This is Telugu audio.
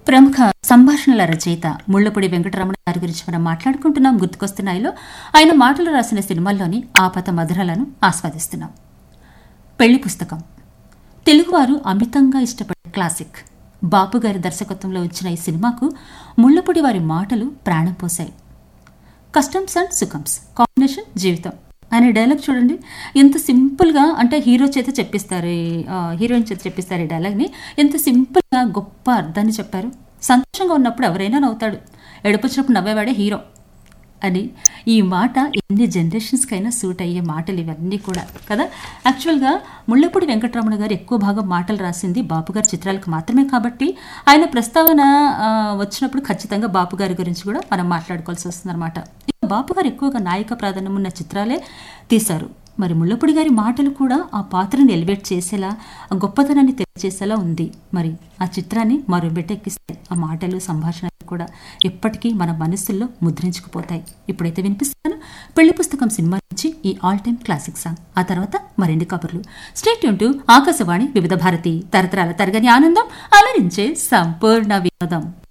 ప్రముఖ సంభాషణల రచయిత ముళ్లపూడి వెంకటరమణ గారి గురించి మనం మాట్లాడుకుంటున్నాం గుర్తుకొస్తున్నాయిలో ఆయన మాటలు రాసిన సినిమాల్లోని ఆపత మధురాలను ఆస్వాదిస్తున్నాం పెళ్లి పుస్తకం తెలుగువారు అమితంగా ఇష్టపడే క్లాసిక్ బాపు గారి దర్శకత్వంలో వచ్చిన ఈ సినిమాకు ముళ్లపూడి వారి మాటలు ప్రాణం పోశాయి కస్టమ్స్ అండ్ సుఖమ్స్ కాంబినేషన్ జీవితం అనే డైలాగ్ చూడండి ఎంత సింపుల్గా అంటే హీరో చేత చెప్పిస్తారు ఈ, ఆ, హీరోయిన్ చేత చెప్పిస్తారు ఈ డైలాగ్ని ఎంత సింపుల్గా గొప్ప అర్థాన్ని చెప్పారు సంతోషంగా ఉన్నప్పుడు ఎవరైనా నవ్వుతాడు ఎడపొచ్చినప్పుడు నవ్వేవాడే హీరో అని ఈ మాట ఎన్ని జనరేషన్స్కైనా సూట్ అయ్యే మాటలు ఇవన్నీ కూడా కదా యాక్చువల్గా ముళ్ళపూడి వెంకటరమణ గారు ఎక్కువ భాగం మాటలు రాసింది బాపు గారి చిత్రాలకు మాత్రమే కాబట్టి ఆయన ప్రస్తావన ఆ, వచ్చినప్పుడు ఖచ్చితంగా బాపు గారి గురించి కూడా మనం మాట్లాడుకోవాల్సి వస్తుందన్నమాట ఇక బాపు గారు ఎక్కువగా నాయక ప్రాధాన్యం ఉన్న చిత్రాలే తీశారు మరి ముళ్ళపూడి గారి మాటలు కూడా ఆ పాత్రని ఎలివేట్ చేసేలా ఆ గొప్పతనాన్ని తెలియజేసేలా ఉంది మరి ఆ చిత్రాన్ని మరో బిడ్డెక్కిస్తాయి ఆ మాటలు సంభాషణలు కూడా ఎప్పటికీ మన మనస్సుల్లో ముద్రించుకుపోతాయి ఇప్పుడైతే వినిపిస్తాను పెళ్లి పుస్తకం సినిమా నుంచి ఈ ఆల్ టైమ్ క్లాసిక్ సాంగ్ ఆ తర్వాత మరిన్ని కబుర్లు స్టేట్ టు ఆకాశవాణి వివిధ భారతి తరతరాల తరగని ఆనందం అలరించే సంపూర్ణ వినోదం